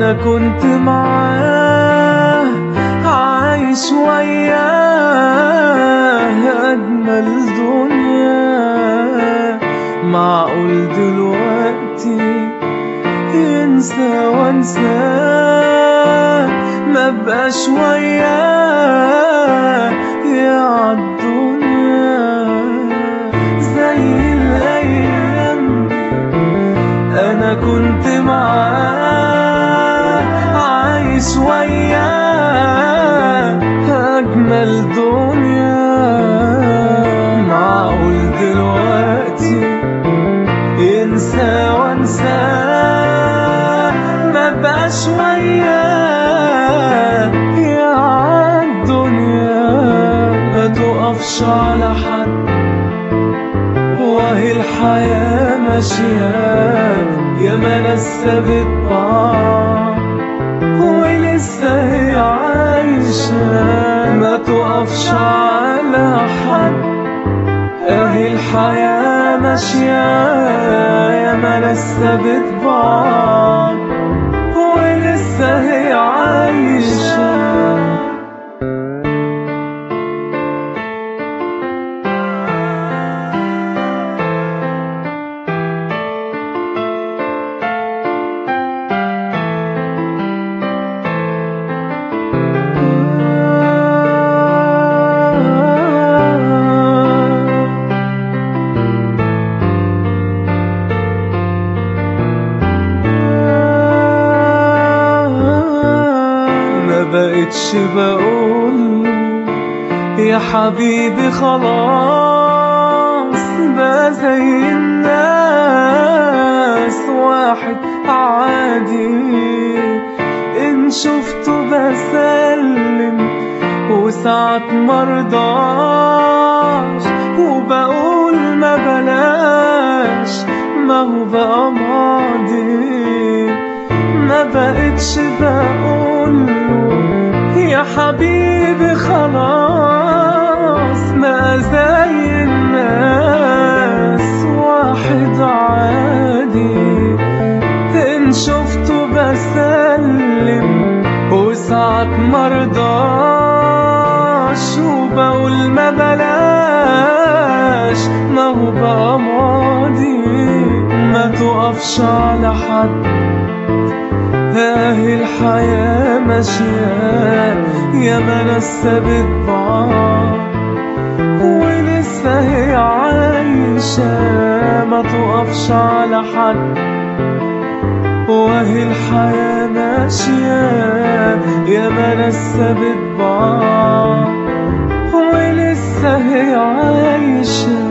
أنا كنت معاه عايش وياه أجمل دنيا معقول دلوقتي ينسى وانساه ما بقاش وياه يا عالدنيا زي الأيام دي أنا كنت معاه عايش وياه أجمل دنيا معقول دلوقتي ينسى وانساه ما بقاش وياه يا عالدنيا ما تقفش على حد وهي الحياة ماشية يا ما لسه بتباع ولسه هي عايشة ما تقفش على حد اهي الحياة ماشية يا ما لسه بتباع ولسه هي عايشة ما بقتش بقول يا حبيبي خلاص بقى زي الناس واحد عادي ان شفته بسلم وساعات مرضاش وبقول ما بلاش ما هو بقى ماضي ما بقتش بقوله يا حبيبي خلاص ما زي الناس واحد عادي ان شفته بسلم وساعات مرضاش وبقول ما بلاش ما هو بقى ماضي ما تقفش على حد اهي الحياة ماشية يا ما لسه بتباع ولسه هي عايشة ما تقفش على حد وهي الحياة ماشية يا ما لسه بتباع ولسه هي عايشة